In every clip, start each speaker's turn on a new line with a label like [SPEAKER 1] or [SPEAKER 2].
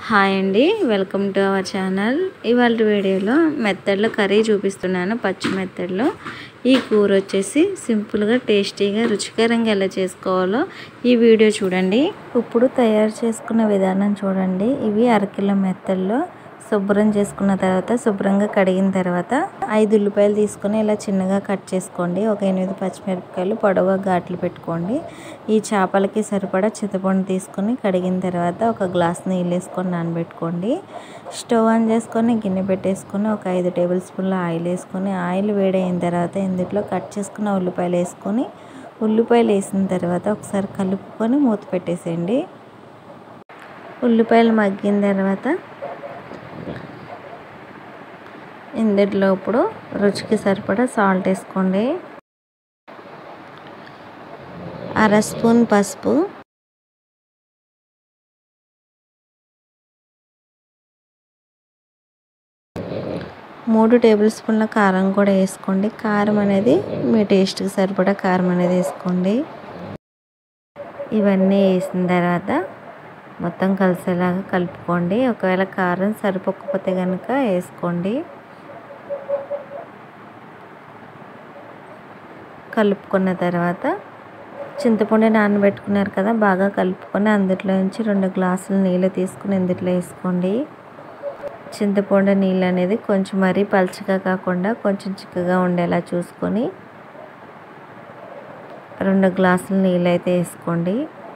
[SPEAKER 1] hi అండి welcome to our channel ఇవాళ వీడియోలో మెత్తడ్లో కర్రీ చూపిస్తున్నాను పచ్చి మెత్తడ్లో ఈ కూర వచ్చేసి సింపుల్గా టేస్టీగా రుచికరంగా ఎలా చేసుకోవాలో ఈ వీడియో చూడండి ఇప్పుడు తయారు చేసుకున్న విధానం చూడండి ఇవి అరకిలో మెత్తల్లో శుభ్రం చేసుకున్న తర్వాత శుభ్రంగా కడిగిన తర్వాత ఐదు ఉల్లిపాయలు తీసుకొని ఇలా చిన్నగా కట్ చేసుకోండి ఒక ఎనిమిది పచ్చిమిరపకాయలు పొడవుగా ఘాట్లు పెట్టుకోండి ఈ చేపలకి సరిపడా చింతపండు తీసుకొని కడిగిన తర్వాత ఒక గ్లాస్ నీళ్ళు వేసుకొని నానబెట్టుకోండి స్టవ్ ఆన్ చేసుకొని గిన్నె పెట్టేసుకొని ఒక ఐదు టేబుల్ స్పూన్ల ఆయిల్ వేసుకొని ఆయిల్ వేడైన తర్వాత ఇందులో కట్ చేసుకున్న ఉల్లిపాయలు వేసుకొని ఉల్లిపాయలు వేసిన తర్వాత ఒకసారి కలుపుకొని మూత పెట్టేసేయండి ఉల్లిపాయలు మగ్గిన తర్వాత ఇందులో ఇప్పుడు రుచికి సరిపడా సాల్ట్ వేసుకోండి అర స్పూన్ పసుపు మూడు టేబుల్ స్పూన్ల కారం కూడా వేసుకోండి కారం అనేది మీ టేస్ట్కి సరిపడా కారం అనేది వేసుకోండి ఇవన్నీ వేసిన తర్వాత మొత్తం కలిసేలాగా కలుపుకోండి ఒకవేళ కారం సరిపోకపోతే కనుక వేసుకోండి కలుపుకున్న తర్వాత చింతపండు నానబెట్టుకున్నారు కదా బాగా కలుపుకొని అందులో నుంచి రెండు గ్లాసులు నీళ్ళు తీసుకుని ఇందులో వేసుకోండి చింతపండు నీళ్ళు అనేది కొంచెం మరీ పలుచగా కాకుండా కొంచెం చిక్కగా ఉండేలా చూసుకొని రెండు గ్లాసులు నీళ్ళు అయితే వేసుకోండి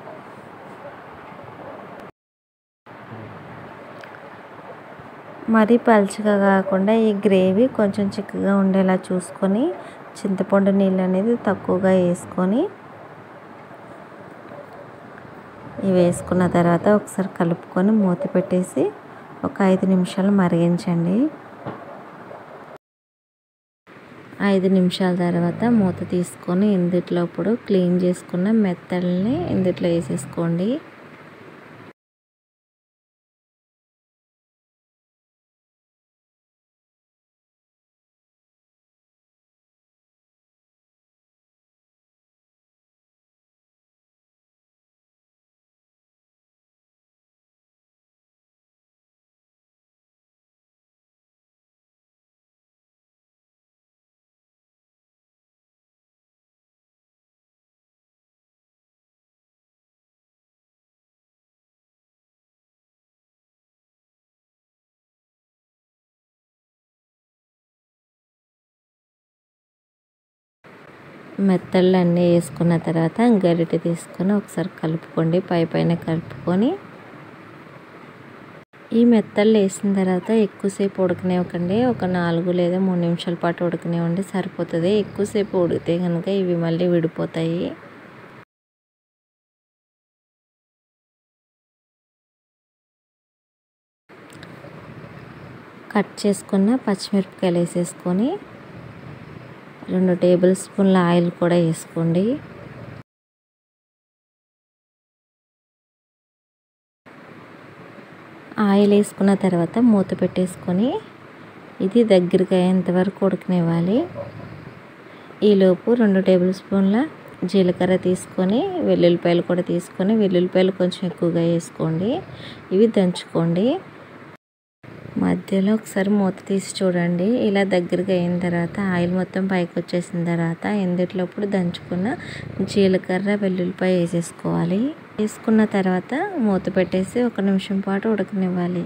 [SPEAKER 1] మరీ పలుచగా కాకుండా ఈ గ్రేవీ కొంచెం చిక్కగా ఉండేలా చూసుకొని చింతపండు నీళ్ళు అనేది తక్కువగా వేసుకొని ఇవి వేసుకున్న తర్వాత ఒకసారి కలుపుకొని మూత పెట్టేసి ఒక ఐదు నిమిషాలు మరిగించండి ఐదు నిమిషాల తర్వాత మూత తీసుకొని ఇందుట్లో ఇప్పుడు క్లీన్ చేసుకున్న మెత్తల్ని ఇందుట్లో వేసేసుకోండి మెత్తళ్ళు అన్నీ వేసుకున్న తర్వాత గరిటె తీసుకొని ఒకసారి కలుపుకోండి పై పైన కలుపుకొని ఈ మెత్తళ్ళు వేసిన తర్వాత ఎక్కువసేపు ఉడకనివ్వకండి ఒక నాలుగు లేదా మూడు నిమిషాల పాటు ఉడకనివ్వండి సరిపోతుంది ఎక్కువసేపు ఉడికితే కనుక ఇవి మళ్ళీ విడిపోతాయి కట్ చేసుకున్న పచ్చిమిరపకాయలు వేసేసుకొని రెండు టేబుల్ స్పూన్ల ఆయిల్ కూడా వేసుకోండి ఆయిల్ వేసుకున్న తర్వాత మూత పెట్టేసుకొని ఇది దగ్గరికి అయ్యేంత వరకు ఉడకనివ్వాలి ఈలోపు రెండు టేబుల్ స్పూన్ల జీలకర్ర తీసుకొని వెల్లుల్లిపాయలు కూడా తీసుకొని వెల్లుల్లిపాయలు కొంచెం ఎక్కువగా వేసుకోండి ఇవి దంచుకోండి మధ్యలో ఒకసారి మూత తీసి చూడండి ఇలా దగ్గరగా అయిన తర్వాత ఆయిల్ మొత్తం పైకి వచ్చేసిన తర్వాత ఇందులో ఇప్పుడు దంచుకున్న జీలకర్ర వెల్లుల్లిపాయ వేసేసుకోవాలి వేసుకున్న తర్వాత మూత పెట్టేసి ఒక నిమిషం పాటు ఉడకనివ్వాలి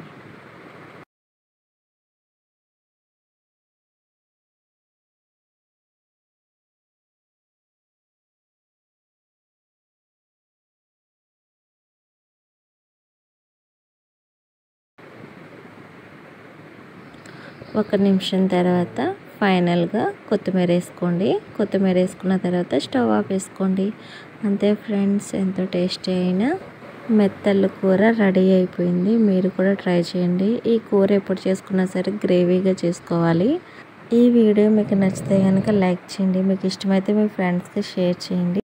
[SPEAKER 1] ఒక నిమిషం తర్వాత ఫైనల్గా కొత్తిమీర వేసుకోండి కొత్తిమీర వేసుకున్న తర్వాత స్టవ్ ఆఫ్ వేసుకోండి అంతే ఫ్రెండ్స్ ఎంతో టేస్టీ అయిన మెత్తళ్ళు కూర రెడీ అయిపోయింది మీరు కూడా ట్రై చేయండి ఈ కూర ఎప్పుడు చేసుకున్నా సరే గ్రేవీగా చేసుకోవాలి ఈ వీడియో మీకు నచ్చితే కనుక లైక్ చేయండి మీకు ఇష్టమైతే మీ ఫ్రెండ్స్కి షేర్ చేయండి